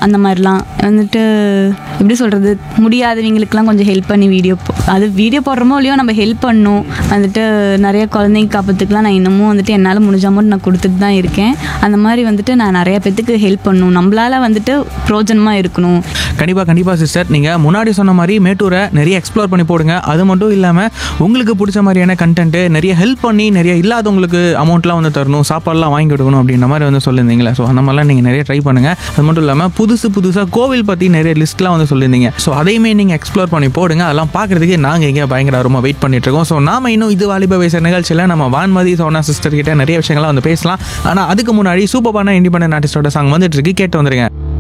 அந்த மாதிரிலாம் வந்துட்டு எப்படி சொல்கிறது முடியாதவங்களுக்குலாம் கொஞ்சம் ஹெல்ப் பண்ணி வீடியோ அது வீடியோ போடுறோமோ இல்லையோ நம்ம ஹெல்ப் பண்ணணும் வந்துட்டு நிறைய குழந்தைங்க காப்பத்துக்குலாம் நான் இன்னமும் வந்துட்டு என்னால் முடிஞ்ச அமௌண்ட் நான் கொடுத்துட்டு தான் இருக்கேன் அந்த மாதிரி வந்துட்டு நான் நிறைய பேத்துக்கு ஹெல்ப் பண்ணணும் நம்மளால வந்துட்டு பிரோஜனமாக இருக்கணும் கண்டிப்பாக கண்டிப்பாக சிஸ்டர் நீங்கள் முன்னாடி சொன்ன மாதிரி மேட்டூரை நிறைய எக்ஸ்ப்ளோர் பண்ணி போடுங்க அது மட்டும் இல்லாமல் உங்களுக்கு பிடிச்ச மாதிரியான கண்டென்ட்டு நிறைய ஹெல்ப் பண்ணி நிறைய இல்லாதவங்களுக்கு அமௌண்ட்லாம் வந்து தரணும் சாப்பாடுலாம் வாங்கி கொடுக்கணும் அப்படின்ற மாதிரி வந்து சொல்லியிருந்தீங்களே ஸோ அந்த மாதிரிலாம் நீங்கள் நிறைய ட்ரை பண்ணுங்கள் அது மட்டும் இல்லாமல் புதுசு புதுசாக கோவில் பற்றி நிறைய லிஸ்ட்லாம் வந்து சொல்லியிருந்தீங்க ஸோ அதையுமே நீங்கள் எக்ஸ்ப்ளோர் பண்ணி போடுங்க அதெல்லாம் பார்க்குறதுக்கு நாங்கள் இங்கே பயங்கர ஆர்வமாக வெயிட் பண்ணிட்டு இருக்கோம் ஸோ நாம இன்னும் இது வாலிப வயசு நிகழ்ச்சியில் நம்ம வான்மதி சோனா சிஸ்டர் கிட்ட நிறைய விஷயங்கள்லாம் வந்து பேசலாம் ஆனால் அதுக்கு முன்னாடி சூப்பரான இண்டிபெண்டன்ட் ஆர்டிஸ்டோட சாங் வந்துட்டு இருக்கு கேட்டு வந்துருங்க